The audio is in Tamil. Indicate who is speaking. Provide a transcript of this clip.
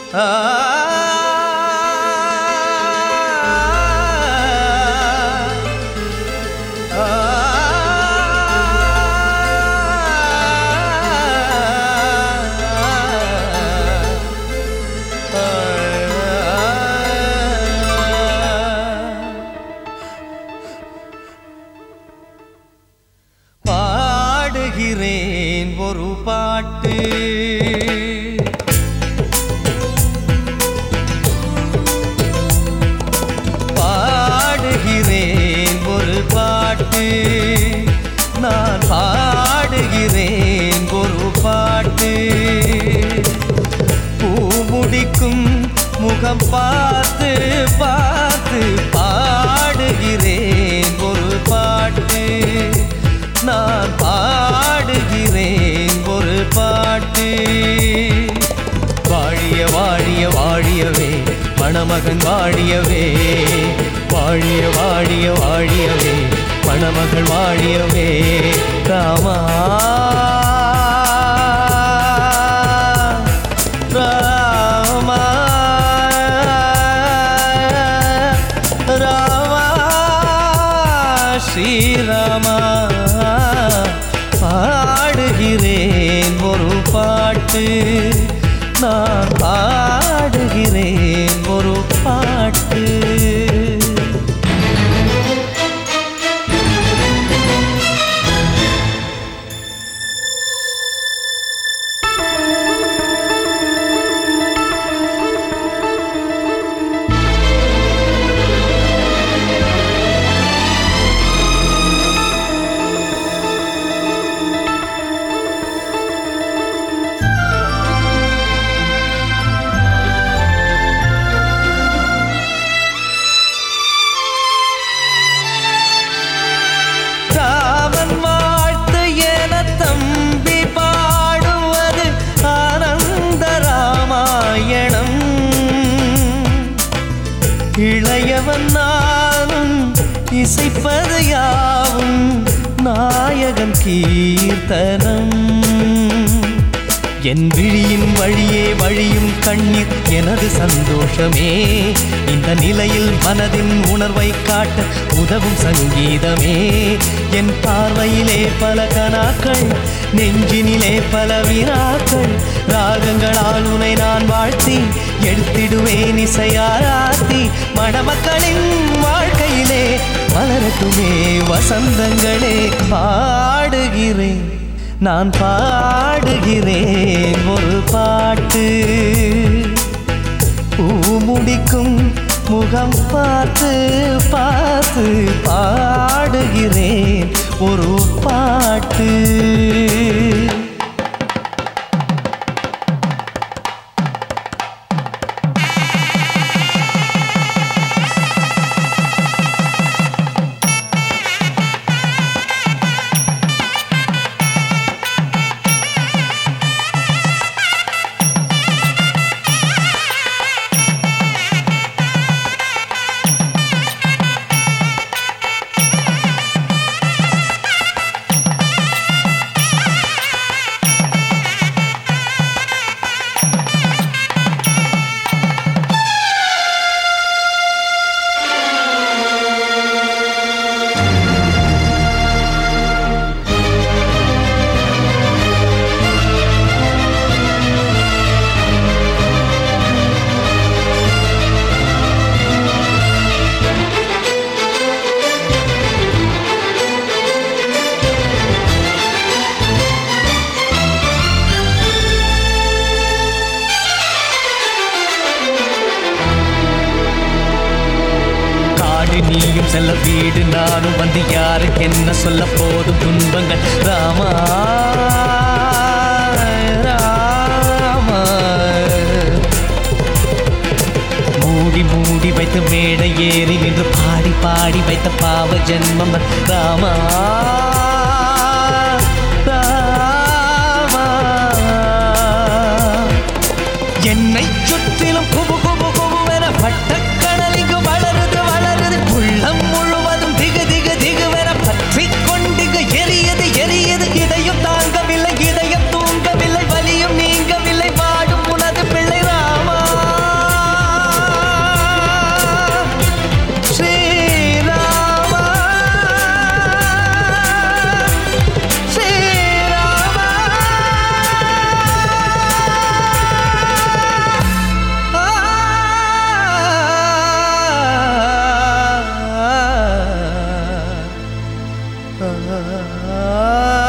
Speaker 1: பாடுகிறேன் ஒரு பாட்டு பாடுகிறேன் ஒரு பாட்டு நான் பாடுகிறேன் ஒரு பாட்டு பூ முடிக்கும் முகம் பார்த்து பார்த்து பாடுகிறேன் ஒரு பாட்டு நான் பாடுகிறேன் ஒரு பாட்டு வாழிய வாழிய வாழியவே மணமகன் வாழியவே வாழிய வாழிய வாழியவே மணமகள் வாழியவே ராமா ராமா ராமா ஸ்ரீராமா பாடுகிறேன் ஒரு பாட்டு நான் பாடுகிறேன் ஒரு பாட்டு ராமன் வாழ்த்து என தம்பி பாடுவது ஆனந்த ராமாயணம் இளையவன் நானும் இசைப்பது யாவும் நாயகன் கீர்த்தனம் என் விழியின் வழியே வழியும் கண்ணீர் எனது சந்தோஷமே இந்த நிலையில் மனதின் உணர்வை காட்ட உதவும் சங்கீதமே என் பார்வையிலே பல கனாக்கள் நெஞ்சினிலே பல வினாக்கள் ராகங்களால் உனை நான் வாழ்த்தி எடுத்திடுவேன் இசையாராத்தி மணமக்களின் வாழ்க்கையிலே மலரட்டுமே வசந்தங்களே பாடுகிறேன் நான் பாடுகிறேன் ஒரு பாட்டு பூ முடிக்கும் முகம் பார்த்து பார்த்து பாடுகிறேன் ஒரு பாட்டு காடு நீயும் செல்ல வீடு நானும் வந்து யாருக்கு என்ன சொல்ல போதும் துன்பங்கள் ராமா ராமா மூடி மூடி வைத்த மேடை ஏறி நின்று பாடி பாடி வைத்த பாவ ஜென்மம் ராமா ராமா என்னை சுற்றிலும் குபு குபு குபுவென பட்டக்கடல் இங்கு வளருது வளருது உள்ளம் முழுவதும் திகு திகு திகுவென பற்றி கொண்டு எரியது எரியது இதயம் தாங்கவில்லை இதயம் தூங்கவில்லை வலியும் நீங்கவில்லை வாடும் உனது பிள்ளை ராமா ஆ